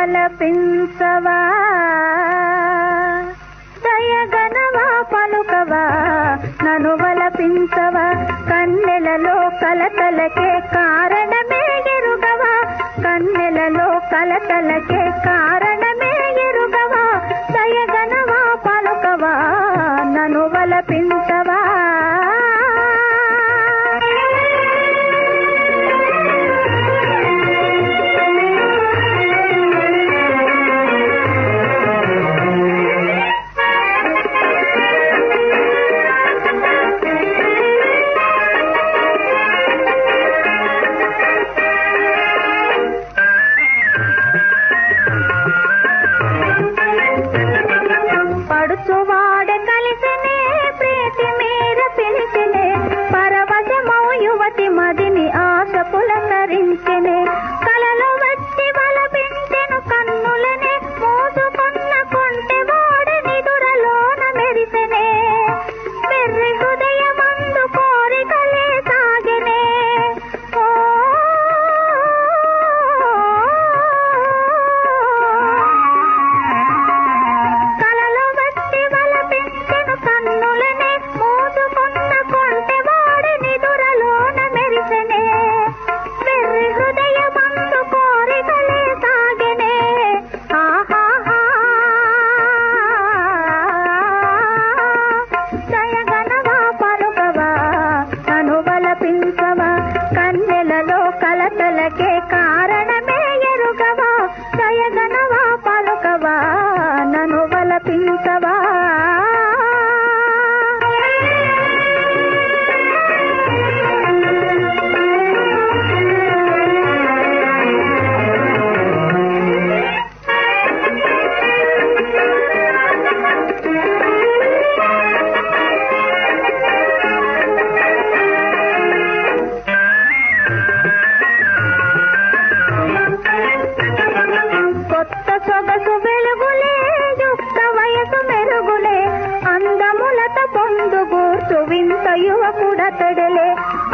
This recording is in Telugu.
వలపించవా దయగనవా పలుకవా నను వలపించవా కన్నెలలో కలతలకే కారణమే ఎరుగవా కన్నెలలో కలతలకే కారణమే ఎరుగవా దయగనవా పలుకవా నను వలపించవా పడుచువాడ కలిసినే ప్రీతి మీర పిలిచినే పరవశమౌ యువతి మదిని ఆశ పులకరించెనే కలలో వచ్చి వలపించెను కన్నులనే మోసుకున్న కొంటె వాడ నిదురలోన మెరిసెనే వెర్రి హృదయమందు కోరికలే సాగెనే ఓ కలలో వచ్చి వలపించెను కన్నులనే మోసుకున్న కొంటెవాడి నిదురలోన మెరిసెనే వెర్రి హృదయమందు కోరికలే సాగెనే ఆహాహా జయగనవా పలుకవా నను వలపించవా కన్నెలలో కలతలకే కారణమే ఎరుగవా జయగనవా పలుకవా నను వలపించవా కొత్త సొగసు వెలుగులే యుక్త వయసు మెరుగులే అందములత పొందు గూర్చు వింత యువకుడతడలే